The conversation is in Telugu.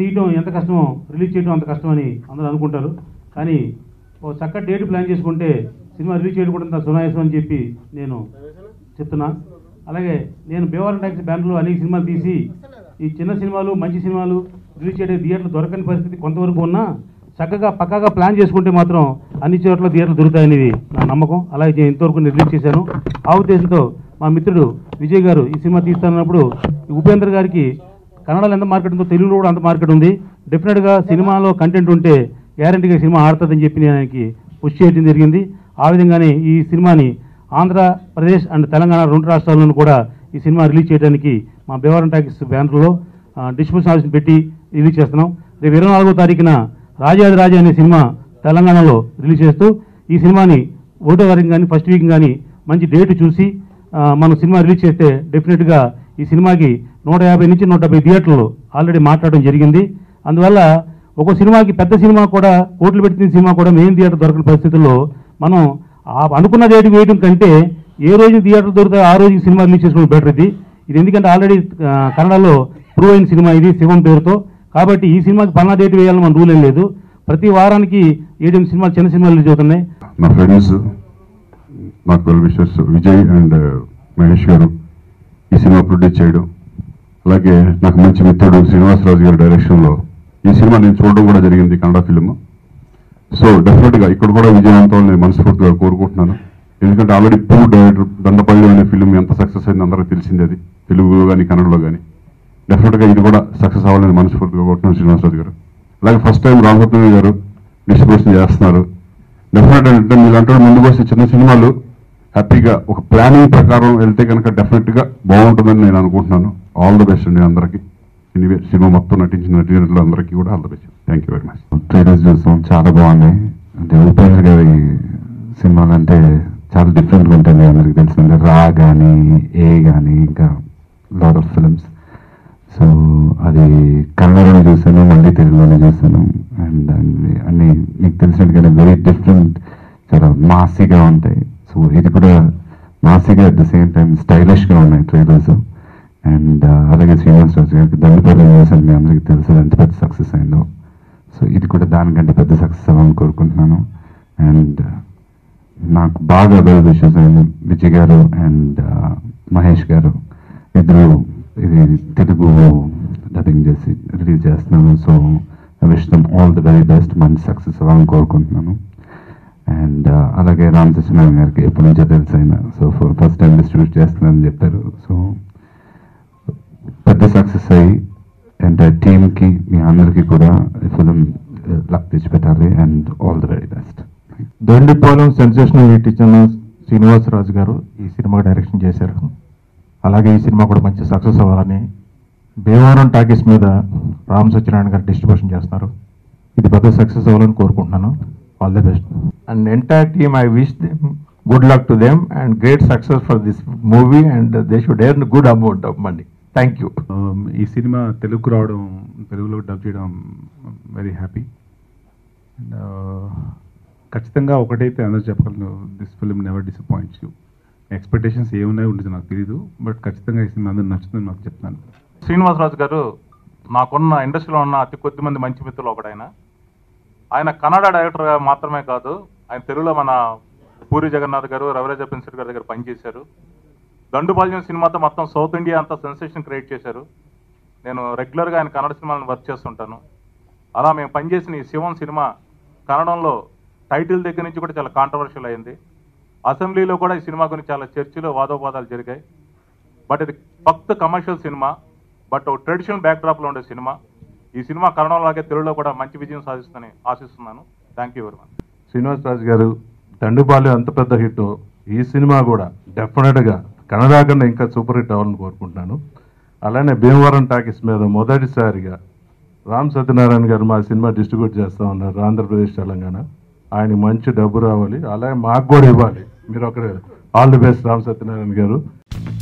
తీయటం ఎంత కష్టమో రిలీజ్ చేయడం అంత కష్టం అని అందరూ అనుకుంటారు కానీ ఓ చక్కటి డేట్ ప్లాన్ చేసుకుంటే సినిమా రిలీజ్ చేయడం కూడా అంత సునాయాసం అని చెప్పి నేను చెప్తున్నా అలాగే నేను బేవారం ట్యాక్సీ బ్యానర్లో అనేక సినిమాలు తీసి ఈ చిన్న సినిమాలు మంచి సినిమాలు రిలీజ్ చేయడం థియేటర్లు దొరకని పరిస్థితి కొంతవరకు ఉన్నా చక్కగా పక్కాగా ప్లాన్ చేసుకుంటే మాత్రం అన్ని చోట్ల థియేటర్లు దొరుకుతాయనేది నా నమ్మకం అలాగే నేను ఇంతవరకు నేను రిలీజ్ చేశాను ఆ ఉద్దేశంతో మా మిత్రుడు విజయ్ గారు ఈ సినిమా తీస్తానన్నప్పుడు ఈ ఉపేంద్ర గారికి కన్నడలో ఎంత మార్కెట్ ఉందో తెలుగులో కూడా అంత మార్కెట్ ఉంది డెఫినెట్గా సినిమాలో కంటెంట్ ఉంటే గ్యారంటీగా సినిమా ఆడుతుందని చెప్పి నేను ఆయనకి పుష్ చేయడం జరిగింది ఆ విధంగానే ఈ సినిమాని ఆంధ్రప్రదేశ్ అండ్ తెలంగాణ రెండు రాష్ట్రాల్లోనూ కూడా ఈ సినిమా రిలీజ్ చేయడానికి మా బేవరం టాకీస్ బ్యానర్లో డిస్ట్రిబ్యూషన్ ఆఫీస్ పెట్టి రిలీజ్ చేస్తున్నాం రేపు ఇరవై నాలుగో తారీఖున రాజాది రాజా అనే సినిమా తెలంగాణలో రిలీజ్ చేస్తూ ఈ సినిమాని ఒకటో తారీఖు కానీ ఫస్ట్ వీక్ కానీ మంచి డేట్ చూసి ఆ, మనం సినిమా రిలీజ్ చేస్తే డెఫినెట్గా ఈ సినిమాకి నూట యాభై నుంచి నూట డెబ్బై థియేటర్లు ఆల్రెడీ మాట్లాడడం జరిగింది అందువల్ల ఒక సినిమాకి పెద్ద సినిమా కూడా కోట్లు పెట్టిన సినిమా కూడా మెయిన్ థియేటర్ దొరకని పరిస్థితుల్లో మనం ఆ అనుకున్న డేట్ వేయడం కంటే ఏ రోజు థియేటర్ దొరుకుతాయో ఆ రోజు ఈ సినిమా రిలీజ్ చేసుకోవడం బెటర్ ఇది ఇది ఎందుకంటే ఆల్రెడీ ఆ, కన్నడలో ప్రూవ్ అయిన సినిమా ఇది శివం పేరుతో కాబట్టి ఈ సినిమాకి పన్నా డేట్ వేయాలని మన రూల్ ఏం లేదు ప్రతి వారానికి ఏడెనిమిది సినిమాలు చిన్న సినిమాలు రిలీజ్ అవుతున్నాయి నా ఫ్రెండ్స్ నాకు well wishes Vijay and Mahesh garu ఈ సినిమా ప్రొడ్యూస్ చేయడం అలాగే నాకు మంచి మిత్రుడు శ్రీనివాసరాజు గారి డైరెక్షన్లో ఈ సినిమా నేను చూడడం కూడా జరిగింది కన్నడ ఫిల్మ్ సో డెఫినెట్గా ఇక్కడ కూడా విజయవంతం నేను మనస్ఫూర్తిగా కోరుకుంటున్నాను ఎందుకంటే ఆల్రెడీ పూర్ డైరెక్టర్ దండపల్లి అనే ఫిల్మ్ ఎంత సక్సెస్ అయింది అందరికీ తెలిసింది అది తెలుగులో కానీ కన్నడలో కానీ డెఫినెట్గా ఇది కూడా సక్సెస్ అవ్వాలని మనస్ఫూర్తిగా కోరుతున్నాను శ్రీనివాసరాజు గారు అలాగే ఫస్ట్ టైం రామరత్న గారు డిస్ట్రిబ్యూషన్ చేస్తున్నారు డెఫినెట్ అంటే మీరు అంటే ముందుకు వస్తే చిన్న సినిమాలు హ్యాపీగా ఒక ప్లానింగ్ ప్రకారం వెళ్తే కనుక డెఫినెట్గా బాగుంటుందని నేను అనుకుంటున్నాను ఆల్ ద బెస్ట్ అండి అందరికీ ఎనీవే సినిమా మొత్తం నటించిన నటీనటులు అందరికీ కూడా all the best thank you very much trailers చూస్తాం చాలా బాగున్నాయి అంటే ఉపేంద్ర గారి సినిమాలు అంటే చాలా డిఫరెంట్గా ఉంటుంది అందరికి తెలిసిందే రా కానీ ఏ కానీ ఇంకా లాట్ ఆఫ్ ఫిల్మ్స్ సో అది కన్నడలో చూసాను మళ్ళీ తెలుగులోనే చూసాను అండ్ అన్ని మీకు తెలిసినట్టుగానే వెరీ డిఫరెంట్ చాలా మాసీగా ఉంటాయి సో ఇది కూడా మాసీగా అట్ ద సేమ్ టైం స్టైలిష్గా ఉన్నాయి ట్రైలర్స్ అండ్ అలాగే శ్రీనివాస్ రాజు గారికి దండపల్లి చూసాను మీ అందరికీ తెలుసు ఎంత పెద్ద సక్సెస్ అయిందో సో ఇది కూడా దానికంటే పెద్ద సక్సెస్ అవ్వాలని కోరుకుంటున్నాను అండ్ నాకు బాగా వెల్ విషెస్ అయింది విజయ్ గారు అండ్ మహేష్ గారు ఇద్దరు ఇది తెలుగు డబ్బింగ్ చేసి రిలీజ్ చేస్తున్నాను so I wish them all the very best మంచి సక్సెస్ అవ్వాలని కోరుకుంటున్నాను అండ్ అలాగే రామ్ సత్యనారాయణ గారికి ఎప్పటి నుంచో తెలుసు ఆయన సో ఫస్ట్ టైం డిస్ట్రిబ్యూట్ చేస్తున్నానని చెప్పారు సో పెద్ద సక్సెస్ అయ్యి అండ్ టీమ్కి మీ అందరికీ కూడా ఫిలిం లక్ తెచ్చిపెట్టాలి and all the very best Dandupalyam sensational hit ఇచ్చిన శ్రీనివాసరాజు గారు ఈ సినిమా డైరెక్షన్ చేశారు అలాగే ఈ సినిమా కూడా మంచి సక్సెస్ అవ్వాలని భీమవరం టాకీస్ మీద రామ్ సత్యనారాయణ గారు డిస్ట్రిబ్యూషన్ చేస్తున్నారు ఇది పెద్ద సక్సెస్ అవ్వాలని కోరుకుంటున్నాను all the best and entire team i wish them good luck to them and great success for this movie and they should earn good amount of money thank you Um, ఈ సినిమా తెలుగుకు రావడం తెలుగులో డబ్ చేయడం వెరీ హ్యాపీ అండ్ ఖచ్చితంగా ఒకటైతే అందరూ చెప్పగలను this film never disappoints you expectations ఏమున్నాయో ఉంటుంది నాకు తెలియదు బట్ ఖచ్చితంగా ఈ సినిమా అందరూ నచ్చుతుందని నాకు చెప్తాను శ్రీనివాసరాజు గారు నాకున్న ఇండస్ట్రీలో ఉన్న అతి కొద్ది మంది మంచి మిత్రులు ఒకడైన ఆయన కన్నడ డైరెక్టర్గా మాత్రమే కాదు ఆయన తెలుగులో మన పూరి జగన్నాథ్ గారు రవిరాజ ప్రిన్సిల్ గారి దగ్గర పనిచేశారు దండుపాల్యం సినిమాతో మొత్తం సౌత్ ఇండియా అంతా సెన్సేషన్ క్రియేట్ చేశారు నేను రెగ్యులర్గా ఆయన కన్నడ సినిమాలను వర్క్ చేస్తుంటాను అలా మేము పనిచేసిన ఈ శివం సినిమా కన్నడంలో టైటిల్ దగ్గర నుంచి కూడా చాలా కాంట్రవర్షియల్ అయింది అసెంబ్లీలో కూడా ఈ సినిమా గురించి చాలా చర్చలు వాదోపాదాలు జరిగాయి బట్ ఇది ఫక్త్ కమర్షియల్ సినిమా బట్ ట్రెడిషనల్ బ్యాక్డ్రాప్లో ఉండే సినిమా ఈ సినిమా కన్నడంలాగే తెలుగులో కూడా మంచి విజయం సాధిస్తుందని ఆశిస్తున్నాను thank you very much Srinivas Raju garu Dandupalyam అంత పెద్ద హిట్ ఈ సినిమా కూడా డెఫినెట్గా కన్నడ కన్నా ఇంకా సూపర్ హిట్ అవ్వాలని కోరుకుంటున్నాను అలానే భీమవరం టాకీస్ మీద మొదటిసారిగా రామ్ సత్యనారాయణ గారు మా సినిమా డిస్ట్రిబ్యూట్ చేస్తూ ఉన్నారు ఆంధ్రప్రదేశ్ తెలంగాణ ఆయన మంచి డబ్బు రావాలి అలాగే మాకు కూడా ఇవ్వాలి మీరు ఒకరే all the best Ram Satyanarayana గారు